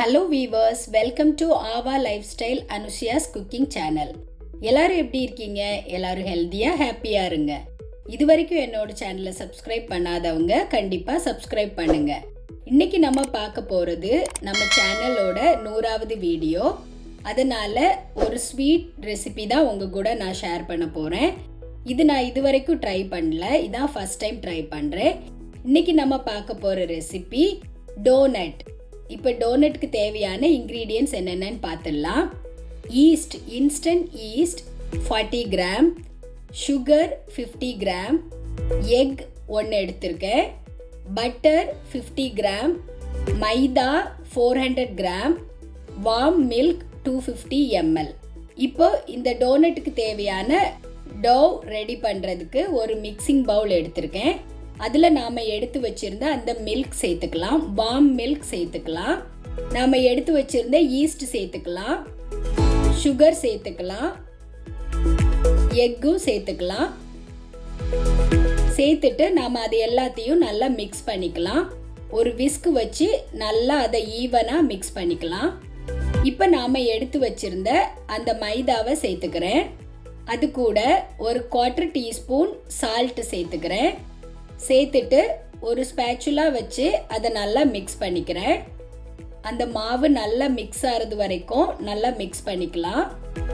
hello viewers welcome to Aava lifestyle Anushiya's cooking channel எல்லாரும் எப்படி இருக்கீங்க எல்லாரும் ஹெல்த்தியாக ஹாப்பியாக இருங்க இது வரைக்கும் என்னோட சேனலை சப்ஸ்கிரைப் பண்ணாதவங்க கண்டிப்பாக சப்ஸ்கிரைப் பண்ணுங்க இன்னைக்கு நம்ம பார்க்க போகிறது நம்ம சேனலோட நூறாவது வீடியோ அதனால ஒரு ஸ்வீட் ரெசிபி தான் உங்கள் கூட நான் ஷேர் பண்ண போகிறேன் இது நான் இது வரைக்கும் ட்ரை பண்ணல இதான் ஃபர்ஸ்ட் டைம் ட்ரை பண்ணுறேன் இன்னைக்கு நம்ம பார்க்க போகிற ரெசிபி டோனட் இப்போ டோனட்க்கு தேவையான இன்க்ரீடியன்ட்ஸ் என்னென்னு பார்த்துடலாம் yeast instant yeast forty gram sugar fifty gram egg ஒன்று எடுத்திருக்கேன் butter fifty gram maida four hundred gram warm milk two fifty ML இப்போ இந்த டோனட்டுக்கு தேவையான டோவ் ரெடி பண்ணுறதுக்கு ஒரு மிக்சிங் பவுல் எடுத்திருக்கேன் அதில் நாம் எடுத்து வச்சிருந்த அந்த மில்க் சேர்த்துக்கலாம் வார்ம் மில்க் சேர்த்துக்கலாம் நாம் எடுத்து வச்சிருந்த ஈஸ்ட் சேர்த்துக்கலாம் சுகர் சேர்த்துக்கலாம் எக்கும் சேர்த்துக்கலாம் சேர்த்துட்டு நாம் அது எல்லாத்தையும் நல்லா மிக்ஸ் பண்ணிக்கலாம் ஒரு விஸ்க் வச்சு நல்லா அதை ஈவனாக மிக்ஸ் பண்ணிக்கலாம் இப்போ நாம் எடுத்து வச்சிருந்த அந்த மைதாவை சேர்த்துக்கிறேன் அது கூட ஒரு குவார்ட்டர் டீஸ்பூன் சால்ட் சேர்த்துக்கிறேன் சேர்த்துட்டு ஒரு ஸ்பேச்சுலா வச்சு அதை நல்லா மிக்ஸ் பண்ணிக்கிறேன் அந்த மாவு நல்லா மிக்ஸ் ஆகிறது வரைக்கும் நல்லா மிக்ஸ் பண்ணிக்கலாம்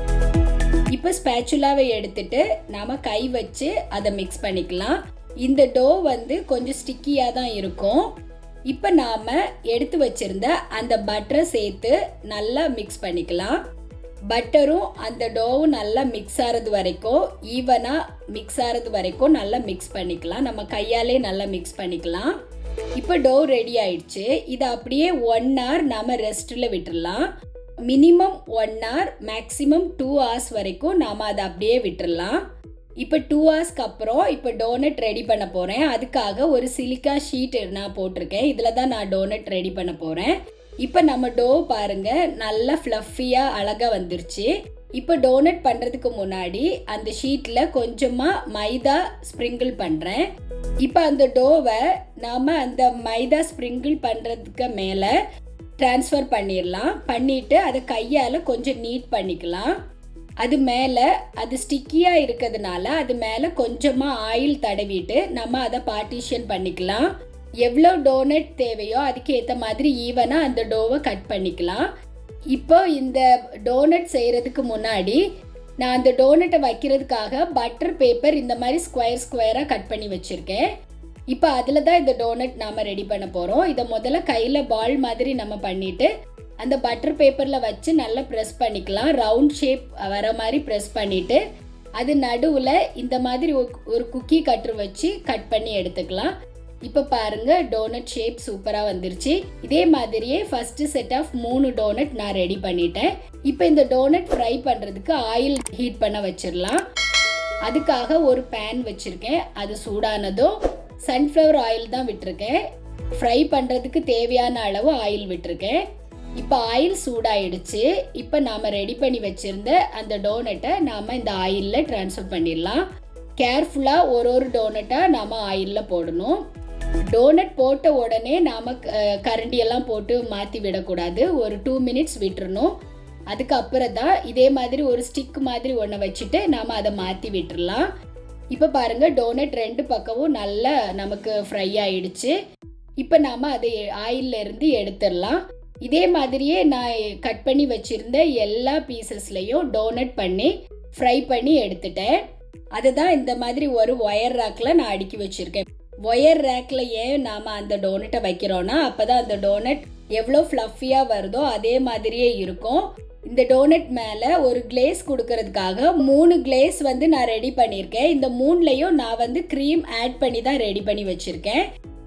இப்போ ஸ்பேச்சுலாவை எடுத்துட்டு நாம் கை வச்சு அதை மிக்ஸ் பண்ணிக்கலாம் இந்த டோ வந்து கொஞ்சம் ஸ்டிக்கியாக தான் இருக்கும் இப்போ நாம் எடுத்து வச்சிருந்த அந்த பட்டரை சேர்த்து நல்லா மிக்ஸ் பண்ணிக்கலாம் பட்டரும் அந்த டோவும் நல்லா மிக்ஸ் ஆகிறது வரைக்கும் ஈவனாக மிக்ஸ் ஆகிறது வரைக்கும் நல்லா மிக்ஸ் பண்ணிக்கலாம் நம்ம கையாலே நல்லா மிக்ஸ் பண்ணிக்கலாம் இப்போ டோ ரெடி ஆயிடுச்சு இதை அப்படியே ஒன் ஹவர் நாம் ரெஸ்ட்டில் விட்டுடலாம் minimum one hour maximum two hours வரைக்கும் நாம் அதை அப்படியே விட்டுடலாம் இப்போ டூ ஹவர்ஸ்க்கு அப்புறம் இப்போ டோனட் ரெடி பண்ண போகிறேன் அதுக்காக ஒரு சிலிக்கா ஷீட் நான் போட்டிருக்கேன் இதில் தான் நான் டோனட் ரெடி பண்ண போகிறேன் இப்போ நம்ம டோ பாருங்க நல்லா ஃப்ளஃபியாக அழகாக வந்துருச்சு இப்போ டோனட் பண்ணுறதுக்கு முன்னாடி அந்த ஷீட்டில் கொஞ்சமாக மைதா ஸ்ப்ரிங்கிள் பண்ணுறேன் இப்போ அந்த டோவை நாம் அந்த மைதா ஸ்ப்ரிங்கிள் பண்ணுறதுக்கு மேலே ட்ரான்ஸ்ஃபர் பண்ணிடலாம் பண்ணிவிட்டு அதை கையால் கொஞ்சம் நீட் பண்ணிக்கலாம் அது மேலே அது ஸ்டிக்கியாக இருக்கிறதுனால அது மேலே கொஞ்சமாக ஆயில் தடவிட்டு நம்ம அதை பார்ட்டிஷன் பண்ணிக்கலாம் எவ்வளோ டோனட் தேவையோ அதுக்கு ஏற்ற மாதிரி ஈவனாக அந்த டோவை கட் பண்ணிக்கலாம் இப்போ இந்த டோனட் செய்கிறதுக்கு முன்னாடி நான் அந்த டோனட்டை வைக்கிறதுக்காக பட்டர் பேப்பர் இந்த மாதிரி ஸ்கொயர் ஸ்கொயராக கட் பண்ணி வச்சுருக்கேன் இப்போ அதில் தான் இந்த டோனட் நாம் ரெடி பண்ண போகிறோம் இதை முதல்ல கையில் பால் மாதிரி நம்ம பண்ணிவிட்டு அந்த பட்டர் பேப்பரில் வச்சு நல்லா ப்ரெஸ் பண்ணிக்கலாம் ரவுண்ட் ஷேப் வர மாதிரி ப்ரெஸ் பண்ணிவிட்டு அது நடுவில் இந்த மாதிரி ஒரு குக்கி கட்ரு வச்சு கட் பண்ணி எடுத்துக்கலாம் இப்போ பாருங்க டோனட் ஷேப் சூப்பராக வந்துருச்சு இதே மாதிரியே ஃபர்ஸ்ட் செட் ஆஃப் மூணு டோனட் நான் ரெடி பண்ணிட்டேன் இப்போ இந்த டோனட் ஃப்ரை பண்ணுறதுக்கு ஆயில் ஹீட் பண்ண வச்சிடலாம் அதுக்காக ஒரு பேன் வச்சுருக்கேன் அது சூடானதும் சன்ஃப்ளவர் ஆயில் தான் விட்டுருக்கேன் ஃப்ரை பண்ணுறதுக்கு தேவையான அளவு ஆயில் விட்டுருக்கேன் இப்போ ஆயில் சூடாயிடுச்சு இப்போ நாம் ரெடி பண்ணி வச்சுருந்த அந்த டோனட்டை நாம் இந்த ஆயிலில் ட்ரான்ஸ்ஃபர் பண்ணிடலாம் கேர்ஃபுல்லாக ஒரு ஒரு டோனட்டாக நாம் ஆயிலில் போடணும் டோனட் போட்ட உடனே நாம் கரண்டியெல்லாம் போட்டு மாற்றி விடக்கூடாது ஒரு டூ மினிட்ஸ் விட்டுறணும் அதுக்கப்புறம் தான் இதே மாதிரி ஒரு ஸ்டிக் மாதிரி ஒன்றை வச்சுட்டு நாம் அதை மாற்றி விட்டுறலாம் இப்போ பாருங்கள் டோனட் ரெண்டு பக்கமும் நல்லா நமக்கு ஃப்ரை ஆயிடுச்சு இப்போ நாம் அதை ஆயிலில் இருந்து எடுத்துடலாம் இதே மாதிரியே நான் கட் பண்ணி வச்சுருந்த எல்லா பீசஸ்லையும் டோனட் பண்ணி ஃப்ரை பண்ணி எடுத்துட்டேன் அதுதான் இந்த மாதிரி ஒரு ஒயர் ரேக்கில் நான் அடுக்கி வச்சுருக்கேன் ஒயர் ரேக்கில் ஏன் நாம் அந்த டோனட்டை வைக்கிறோன்னா அப்போ தான் அந்த டோனட் எவ்வளோ ஃப்ளஃபியாக வருதோ அதே மாதிரியே இருக்கும் இந்த டோனட் மேலே ஒரு கிளேஸ் கொடுக்கறதுக்காக மூணு கிளேஸ் வந்து நான் ரெடி பண்ணியிருக்கேன் இந்த மூணுலையும் நான் வந்து க்ரீம் ஆட் பண்ணி தான் ரெடி பண்ணி வச்சுருக்கேன்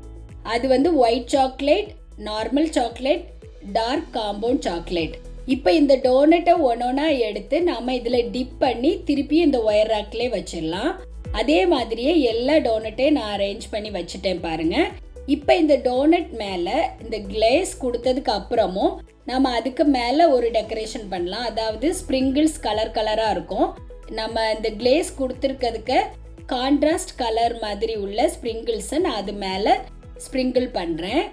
அது வந்து white chocolate normal chocolate dark compound chocolate இப்போ இந்த டோனட்டை ஒன்றொன்னா எடுத்து நாம் இதில் டிப் பண்ணி திருப்பி இந்த ஒயர் ரேக்லேயே வச்சிடலாம் அதே மாதிரியே எல்லா டோனட்டையும் நான் அரேஞ்ச் பண்ணி வச்சுட்டேன் பாருங்க இப்போ இந்த டோனட் மேலே இந்த கிளேஸ் கொடுத்ததுக்கு அப்புறமும் நம்ம அதுக்கு மேலே ஒரு டெக்கரேஷன் பண்ணலாம் அதாவது ஸ்ப்ரிங்கிள்ஸ் கலர் கலராக இருக்கும் நம்ம இந்த கிளேஸ் கொடுத்துருக்கிறதுக்கு கான்ட்ராஸ்ட் கலர் மாதிரி உள்ள ஸ்ப்ரிங்கிள்ஸை நான் அது மேலே ஸ்ப்ரிங்கிள் பண்ணுறேன்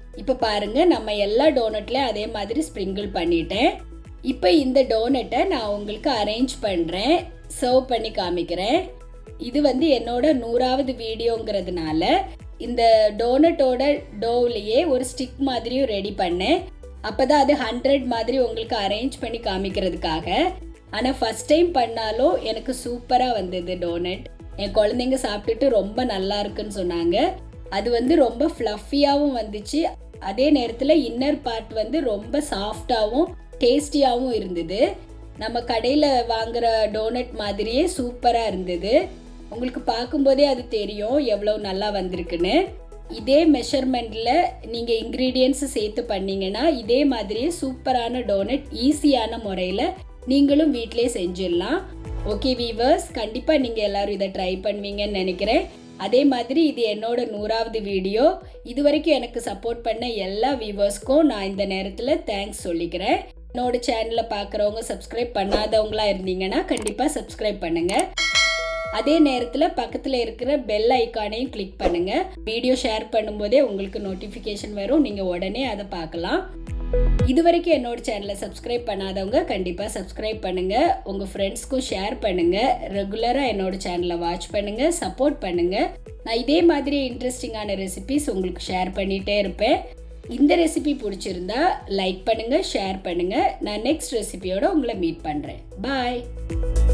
இப்போ பாருங்க நம்ம எல்லா டோனட்லையும் அதே மாதிரி ஸ்ப்ரிங்கிள் பண்ணிட்டேன் இப்போ இந்த டோனட்டை நான் உங்களுக்கு அரேஞ்ச் பண்ணுறேன் சர்வ் பண்ணி காமிக்கிறேன் இது வந்து என்னோட நூறாவது வீடியோங்கிறதுனால இந்த டோனட்டோட டோவ்லேயே ஒரு ஸ்டிக் மாதிரியும் ரெடி பண்ணேன் அப்போ தான் அது ஹண்ட்ரட் மாதிரி உங்களுக்கு அரேஞ்ச் பண்ணி காமிக்கிறதுக்காக ஆனால் ஃபஸ்ட் டைம் பண்ணாலும் எனக்கு சூப்பராக வந்தது டோனட் என் குழந்தைங்க சாப்பிட்டுட்டு ரொம்ப நல்லா இருக்குன்னு சொன்னாங்க அது வந்து ரொம்ப ஃப்ளஃபியாகவும் வந்துச்சு அதே நேரத்தில் இன்னர் பார்ட் வந்து ரொம்ப சாஃப்டாகவும் டேஸ்டியாகவும் இருந்தது நம்ம கடையில் வாங்குற டோனட் மாதிரியே சூப்பராக இருந்தது உங்களுக்கு பார்க்கும்போதே அது தெரியும் எவ்வளோ நல்லா வந்திருக்குன்னு இதே மெஷர்மெண்ட்டில் நீங்கள் இன்க்ரீடியன்ஸ் சேர்த்து பண்ணீங்கன்னா இதே மாதிரியே சூப்பரான டோனட் ஈஸியான முறையில் நீங்களும் வீட்டிலே செஞ்சிடலாம் ஓகே வீவர்ஸ் கண்டிப்பாக நீங்கள் எல்லோரும் இதை ட்ரை பண்ணுவீங்கன்னு நினைக்கிறேன் அதே மாதிரி இது என்னோட நூறாவது வீடியோ இது வரைக்கும் எனக்கு சப்போர்ட் பண்ண எல்லா வியூவர்ஸ்க்கும் நான் இந்த நேரத்தில் தேங்க்ஸ் சொல்லிக்கிறேன் என்னோட சேனலை பார்க்குறவங்க சப்ஸ்கிரைப் பண்ணாதவங்களா இருந்தீங்கன்னா கண்டிப்பாக சப்ஸ்கிரைப் பண்ணுங்கள் அதே நேரத்தில் பக்கத்தில் இருக்கிற பெல் ஐக்கானையும் கிளிக் பண்ணுங்கள் வீடியோ ஷேர் பண்ணும்போதே உங்களுக்கு நோட்டிஃபிகேஷன் வரும் நீங்கள் உடனே அதை பார்க்கலாம் இது வரைக்கும் என்னோட சேனலை சப்ஸ்கிரைப் பண்ணாதவங்க கண்டிப்பாக சப்ஸ்கிரைப் பண்ணுங்கள் உங்கள் ஃப்ரெண்ட்ஸ்க்கும் ஷேர் பண்ணுங்கள் ரெகுலராக என்னோட சேனலை வாட்ச் பண்ணுங்கள் சப்போர்ட் பண்ணுங்கள் நான் இதே மாதிரி இன்ட்ரெஸ்டிங்கான ரெசிபிஸ் உங்களுக்கு ஷேர் பண்ணிகிட்டே இருப்பேன் இந்த ரெசிபி பிடிச்சிருந்தா லைக் பண்ணுங்கள் ஷேர் பண்ணுங்கள் நான் நெக்ஸ்ட் ரெசிபியோட உங்களை மீட் பண்ணுறேன் பாய்